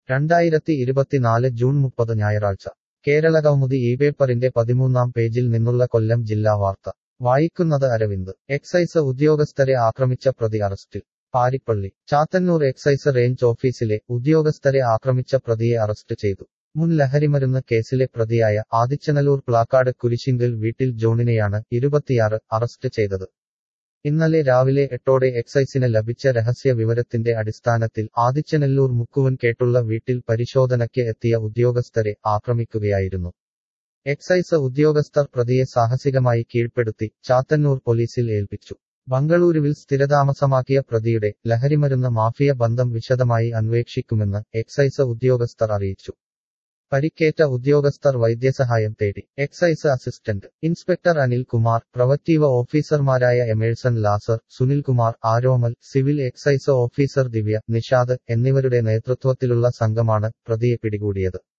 രണ്ടായിരത്തി ഇരുപത്തിനാല് ജൂൺ മുപ്പത് ഞായറാഴ്ച കേരളകൗമുദി ഈ പേപ്പറിന്റെ പതിമൂന്നാം പേജിൽ നിന്നുള്ള കൊല്ലം ജില്ലാ വാർത്ത വായിക്കുന്നത് അരവിന്ദ് എക്സൈസ് ഉദ്യോഗസ്ഥരെ ആക്രമിച്ച പ്രതി അറസ്റ്റിൽ പാരിപ്പള്ളി ചാത്തന്നൂർ എക്സൈസ് റേഞ്ച് ഓഫീസിലെ ഉദ്യോഗസ്ഥരെ ആക്രമിച്ച പ്രതിയെ അറസ്റ്റ് ചെയ്തു മുൻ ലഹരിമരുന്ന് കേസിലെ പ്രതിയായ ആദിച്ചനല്ലൂർ പ്ലാക്കാട് കുരിശിങ്കൽ വീട്ടിൽ ജോണിനെയാണ് ഇരുപത്തിയാറ് അറസ്റ്റ് ചെയ്തത് ഇന്നലെ രാവിലെ എട്ടോടെ എക്സൈസിന് ലഭിച്ച രഹസ്യ വിവരത്തിന്റെ അടിസ്ഥാനത്തിൽ ആദിച്ചനെല്ലൂർ മുക്കുവൻ കേട്ടുള്ള വീട്ടിൽ പരിശോധനയ്ക്ക് എത്തിയ ഉദ്യോഗസ്ഥരെ ആക്രമിക്കുകയായിരുന്നു എക്സൈസ് ഉദ്യോഗസ്ഥർ പ്രതിയെ സാഹസികമായി കീഴ്പ്പെടുത്തി ചാത്തന്നൂർ പോലീസിൽ ഏൽപ്പിച്ചു ബംഗളൂരുവിൽ സ്ഥിരതാമസമാക്കിയ പ്രതിയുടെ ലഹരിമരുന്ന് മാഫിയ ബന്ധം വിശദമായി അന്വേഷിക്കുമെന്ന് എക്സൈസ് ഉദ്യോഗസ്ഥർ അറിയിച്ചു പരിക്കേറ്റ ഉദ്യോഗസ്ഥർ വൈദ്യസഹായം തേടി excise assistant inspector Anil Kumar preventive ഓഫീസർമാരായ Emerson Lazar Sunilkumar Aromal civil excise officer Divya Nishad എന്നിവരുടെ നേതൃത്വത്തിലുള്ള സംഘമാണ് പ്രതിയെ പിടികൂടിയത്